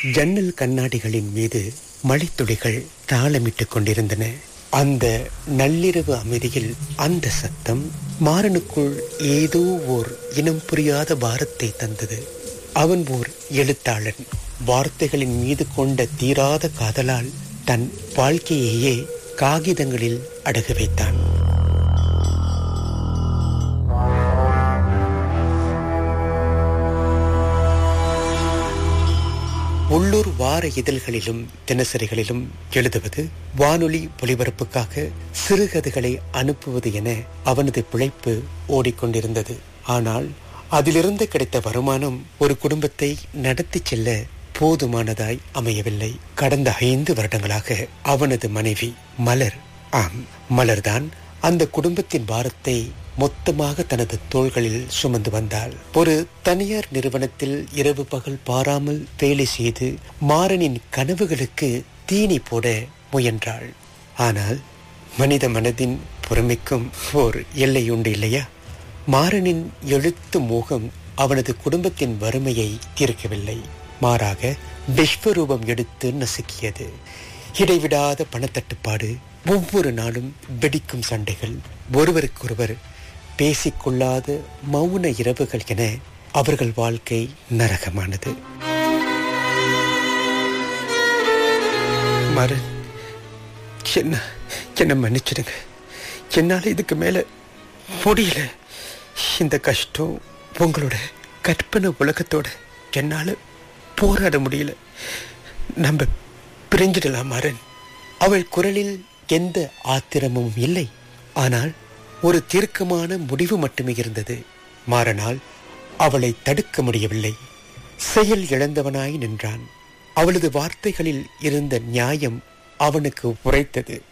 ஜன்னல் கண்ணாடிகளின் மீது மழைத்துளிகள் தாளமிட்டுக் கொண்டிருந்தன அந்த நள்ளிரவு அமைதியில் அந்த சத்தம் மாறனுக்குள் ஏதோ ஓர் இனம் புரியாத பாரத்தை தந்தது அவன் ஓர் எழுத்தாளன் வார்த்தைகளின் மீது கொண்ட தீராத காதலால் தன் வாழ்க்கையையே காகிதங்களில் அடகு வைத்தான் உள்ளூர் வார இதழ்களிலும் தினசரிகளிலும் எழுதுவது வானொலி ஒலிபரப்புக்காக சிறுகதைகளை அனுப்புவது என அவனது பிழைப்பு ஓடிக்கொண்டிருந்தது ஆனால் அதிலிருந்து கிடைத்த வருமானம் ஒரு குடும்பத்தை நடத்தி செல்ல போதுமானதாய் அமையவில்லை கடந்த ஐந்து வருடங்களாக அவனது மனைவி மலர் ஆம் மலர்தான் அந்த குடும்பத்தின் பாரத்தை மொத்தமாக தனது தோள்களில் சுமந்து வந்தாள் ஒரு தனியார் நிறுவனத்தில் இரவு பகல் பாராமல் வேலை செய்து மாறனின் கனவுகளுக்கு தீனி போட முயன்றாள் ஆனால் மனித மனதின் பொறுமைக்கும் ஓர் எல்லை உண்டு இல்லையா மாறனின் எழுத்து மோகம் அவனது குடும்பத்தின் வறுமையை தீர்க்கவில்லை மாறாக விஸ்வரூபம் எடுத்து நசுக்கியது இடைவிடாத பணத்தட்டுப்பாடு ஒவ்வொரு நாளும் வெடிக்கும் சண்டைகள் ஒருவருக்கொருவர் பேசிக்கொள்ளாத மௌன இரவுகள் என அவர்கள் வாழ்க்கை நரகமானது மரன் என்ன என்ன மன்னிச்சிடுங்க என்னால இதுக்கு மேல முடியல இந்த கஷ்டம் உங்களோட கற்பனை உலகத்தோட என்னால போராட முடியல நம்ம பிரிஞ்சிடலாம் மாறன் அவள் குரலில் எந்த ஆத்திரமும் இல்லை ஆனால் ஒரு தீர்க்கமான முடிவு மட்டுமே இருந்தது மாறனால் அவளை தடுக்க முடியவில்லை செயல் இழந்தவனாய் நின்றான் அவளது வார்த்தைகளில் இருந்த நியாயம் அவனுக்கு உரைத்தது